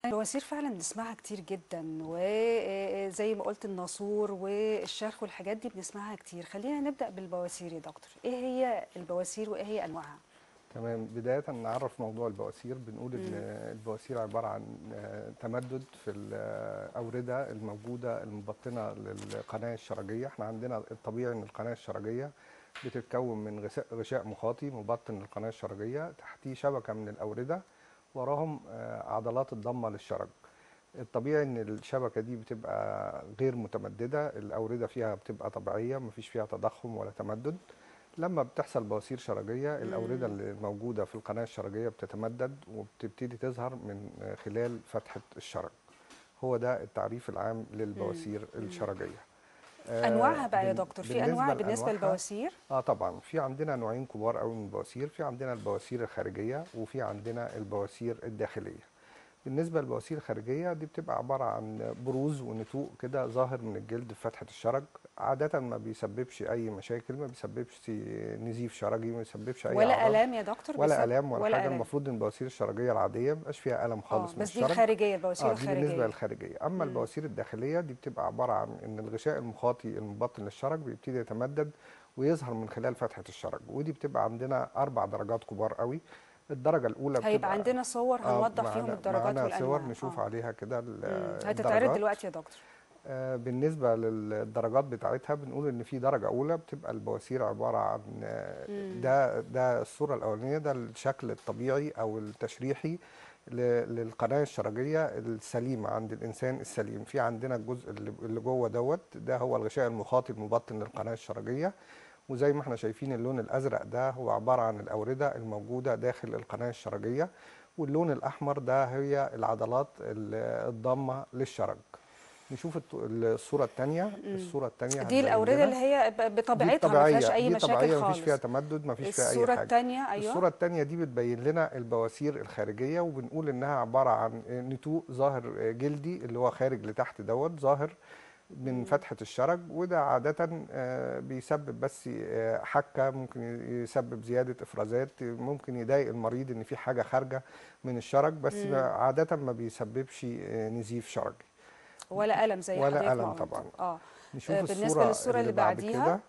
البواسير فعلا بنسمعها كتير جدا وزي ما قلت الناسور والشرخ والحاجات دي بنسمعها كتير خلينا نبدأ بالبواسير يا دكتور ايه هي البواسير وايه هي انواعها تمام بداية نعرف موضوع البواسير بنقول إن البواسير عبارة عن آه، تمدد في الأوردة الموجودة المبطنة للقناة الشرجية احنا عندنا الطبيعي إن القناة الشرجية بتتكون من غساء- غشاء مخاطي مبطن للقناة الشرجية تحتيه شبكة من الأوردة وراهم آه، عضلات الضمة للشرج الطبيعي ان الشبكه دي بتبقى غير متمدده الاورده فيها بتبقى طبيعيه مفيش فيها تضخم ولا تمدد لما بتحصل بواسير شرجيه الاورده اللي موجوده في القناه الشرجيه بتتمدد وبتبتدي تظهر من خلال فتحه الشرج هو ده التعريف العام للبواسير الشرجيه آه، انواعها بقى يا بال- دكتور في انواع بالنسبة لأنواعها، للبواسير اه طبعا في عندنا نوعين كبار قوي من البواسير في عندنا البواسير الخارجيه وفي عندنا البواسير الداخليه بالنسبه للبواسير الخارجيه دي بتبقى عباره عن بروز ونتوء كده ظاهر من الجلد في فتحه الشرج عاده ما بيسببش اي مشاكل ما بيسببش نزيف شرجي ما بيسببش اي ولا أعراض الام يا دكتور ولا بسبب- الام ولا, حاجه ألام. المفروض ان البواسير الشرجيه العاديه ما بيبقاش فيها الم خالص اه من بس دي الشرج الخارجية البواسير اه دي بالنسبه الخارجية للخارجيه اما البواسير الداخليه دي بتبقى عباره عن ان الغشاء المخاطي المبطن للشرج بيبتدي يتمدد ويظهر من خلال فتحه الشرج ودي بتبقى عندنا اربع درجات كبار قوي الدرجه الاولى هيبقى بتبقى عندنا صور آه، هنوضح فيهم معانا- الدرجات معانا والانواع صور نشوف آه. عليها كده ال- مم. هتتعرض الدرجات. دلوقتي يا دكتور آه، بالنسبة للدرجات بتاعتها بنقول إن في درجة أولى بتبقى البواسير عبارة عن آه، ده ده الصورة الأولانية ده الشكل الطبيعي أو التشريحي ل- للقناة الشرجية السليمة عند الإنسان السليم في عندنا الجزء اللي اللي جوه دوت ده هو الغشاء المخاطي المبطن للقناة الشرجية وزي ما احنا شايفين اللون الأزرق ده هو عبارة عن الأوردة الموجودة داخل القناة الشرجية واللون الأحمر ده هي العضلات ال- الضامة للشرج نشوف الت- الصورة الثانية الصورة الثانية دي الاوردة اللي هي ب- بطبيعتها ما فيهاش اي دي مشاكل طبيعية خالص مفيش فيها تمدد مفيش فيها أي الصورة حاجة الثانية ايوه الصورة الثانية دي بتبين لنا البواسير الخارجية وبنقول إنها عبارة عن نتوء ظاهر جلدي اللي هو خارج لتحت دوت ظاهر من فتحة الشرج وده عادة آه، بيسبب بس آه، حكة ممكن يسبب زيادة إفرازات ممكن يضايق المريض إن في حاجة خارجة من الشرج بس ما- عادة ما بيسببش آه، نزيف شرجي ولا ألم زي ولا حضرتك ما ألم قلت. طبعا. اه نشوف آه، بالنسبة الصورة للصورة اللي بعد بعديها. كده.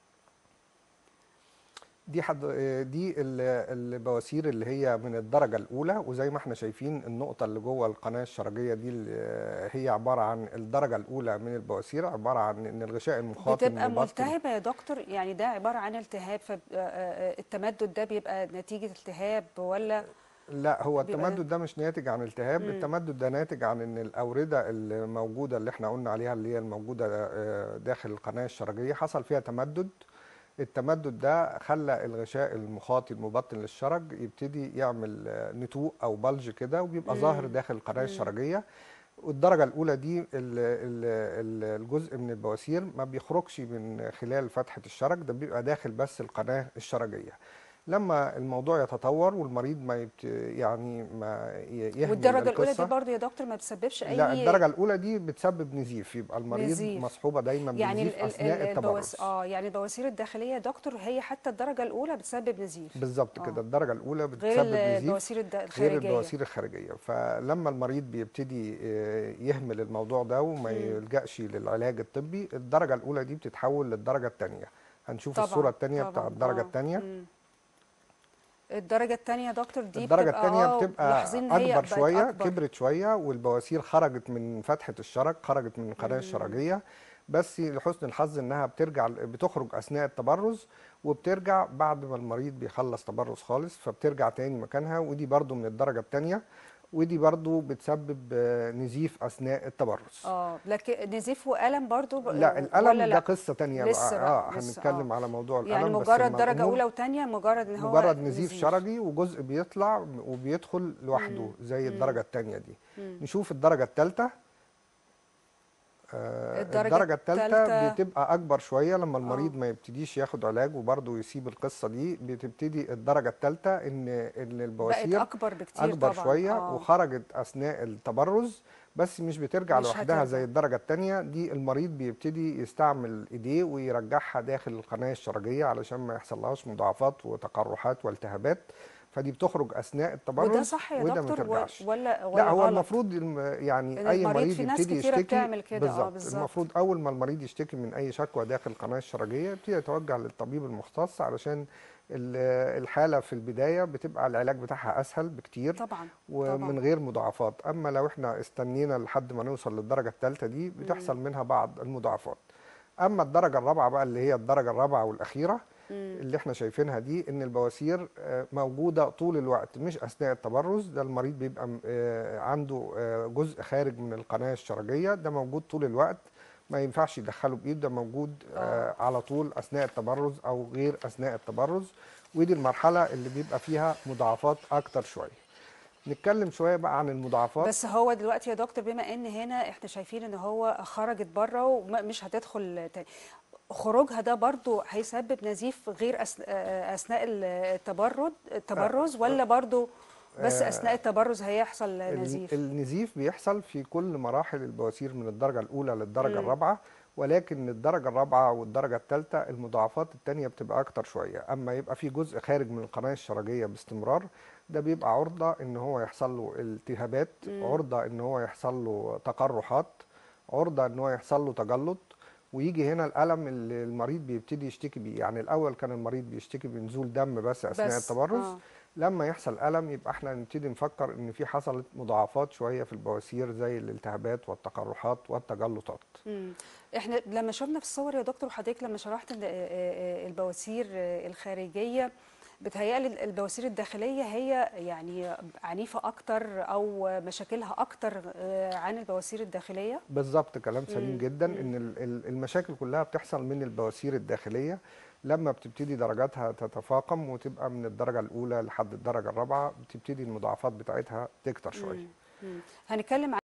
دي حد دي ال- البواسير اللي هي من الدرجة الأولى وزي ما احنا شايفين النقطة اللي جوه القناة الشرجية دي اللي هي عبارة عن الدرجة الأولى من البواسير عبارة عن إن الغشاء المخاطي بتبقى المبطن- ملتهبة يا دكتور يعني ده عبارة عن التهاب فالتمدد ده بيبقى نتيجة التهاب ولا لا هو بيبقى- التمدد ده مش ناتج عن التهاب التمدد ده ناتج عن ان الاورده الموجوده اللي احنا قلنا عليها اللي هي الموجوده آه، داخل القناه الشرجيه حصل فيها تمدد التمدد ده خلى الغشاء المخاطي المبطن للشرج يبتدي يعمل آه، نتوء او بلج كده وبيبقى ظاهر داخل القناه الشرجيه والدرجة الأولى دي ال- ال- ال- الجزء من البواسير ما بيخرجش من خلال فتحة الشرج ده بيبقى داخل بس القناة الشرجية لما الموضوع يتطور والمريض ما يبت يعني ما ي- يهمل والدرجة الأولى دي القصة برضو يا دكتور ما بتسببش أي لا الدرجة الأولى دي بتسبب نزيف يبقى المريض نزيف. مصحوبة دايما يعني بنزيف ال- ال- أثناء ال- التبرز البواس اه يعني البواسير الداخلية يا دكتور هي حتى الدرجة الأولى بتسبب نزيف بالظبط آه. كده الدرجة الأولى غير بتسبب ال- نزيف البواسير الد- غير الخارجية البواسير الخارجية فلما المريض بيبتدي آه، يهمل الموضوع ده وما يلجأش للعلاج الطبي الدرجة الأولى دي بتتحول للدرجة الثانية هنشوف طبعا الصورة الثانية طبعا بتاع الدرجة آه. الثانية مم. الدرجة الثانية يا دكتور دي الدرجة بتبقى الثانية آه بتبقى ملاحظين إن هي أكبر بقت شوية أكبر. كبرت شوية والبواسير خرجت من فتحة الشرج خرجت من القناة الشرجية بس لحسن الحظ إنها بترجع بتخرج أثناء التبرز وبترجع بعد ما المريض بيخلص تبرز خالص فبترجع تاني مكانها ودي برضو من الدرجة الثانية ودي برضو بتسبب آه، نزيف أثناء التبرز اه لكن نزيف وألم برضو ب- لا ولا الألم لا ده قصة تانية لسه بقى بقى، اه لسه، هنتكلم آه. على موضوع الألم يعني بس مجرد الم- درجة الأمور أولى وثانية مجرد إن هو مجرد نزيف شرجي وجزء بيطلع وبيدخل لوحده زي الدرجة الثانية دي نشوف الدرجة الثالثة الدرجة الدرجة الثالثة التالتة- بتبقى أكبر شوية لما المريض ما يبتديش ياخد علاج وبرضه يسيب القصة دي بتبتدي الدرجة الثالثة إن إن بقت البواسير أكبر بكتير أكبر طبعا شوية آه. وخرجت أثناء التبرز بس مش بترجع مش لوحدها هترجع. زي الدرجة الثانية دي المريض بيبتدي يستعمل إيديه ويرجعها داخل القناة الشرجية علشان ما يحصلهاش مضاعفات وتقرحات والتهابات فدي بتخرج اثناء التبرز وده صح يا وده ما دكتور و- ترجعش ولا ولا لا هو غلط؟ المفروض الم- يعني إن اي المريض مريض في ناس يبتدي كتيرة يشتكي بتعمل كده، آه، بالظبط بالظبط. المفروض اول ما المريض يشتكي من اي شكوى داخل القناه الشرجيه يبتدي يتوجه للطبيب المختص علشان ال- الحاله في البدايه بتبقى العلاج بتاعها اسهل بكتير طبعا ومن طبعا غير مضاعفات اما لو احنا استنينا لحد ما نوصل للدرجه الثالثه دي بتحصل منها بعض المضاعفات اما الدرجه الرابعه بقى اللي هي الدرجه الرابعه والاخيره اللي احنا شايفينها دي ان البواسير آه، موجوده طول الوقت مش اثناء التبرز ده المريض بيبقى م- آه، عنده آه، جزء خارج من القناه الشرجيه ده موجود طول الوقت ما ينفعش يدخله بايده ده موجود آه، على طول اثناء التبرز او غير اثناء التبرز ودي المرحله اللي بيبقى فيها مضاعفات اكتر شويه نتكلم شويه بقى عن المضاعفات بس هو دلوقتي يا دكتور بما ان هنا احنا شايفين ان هو خرجت بره ومش هتدخل تاني خروجها ده برضو هيسبب نزيف غير أس- آه، اثناء التبرد التبرز ولا برضو بس آه، اثناء التبرز هيحصل ال- نزيف النزيف بيحصل في كل مراحل البواسير من الدرجة الأولى للدرجة مم. الرابعة ولكن الدرجة الرابعة والدرجة الثالثة المضاعفات التانية بتبقى أكتر شوية أما يبقى في جزء خارج من القناة الشرجية باستمرار ده بيبقى عرضة إن هو يحصل له التهابات عرضة إن هو يحصل له تقرحات عرضة إن هو يحصل له تجلط ويجي هنا الألم اللي المريض بيبتدي يشتكي بيه يعني الأول كان المريض بيشتكي بنزول دم بس أثناء بس، التبرز آه. لما يحصل ألم يبقى احنا نبتدي نفكر ان في حصلت مضاعفات شوية في البواسير زي الالتهابات والتقرحات والتجلطات مم. احنا لما شفنا في الصور يا دكتور حضرتك لما شرحت ان آه، آه، البواسير آه، الخارجيه بتهيألي البواسير الداخليه هي يعني عنيفه اكتر او مشاكلها اكتر آه، عن البواسير الداخليه بالظبط كلام سليم جدا ان ال- ال- المشاكل كلها بتحصل من البواسير الداخلية لما بتبتدي درجاتها تتفاقم وتبقى من الدرجة الأولى لحد الدرجة الرابعة بتبتدي المضاعفات بتاعتها تكتر شوية مم. هنتكلم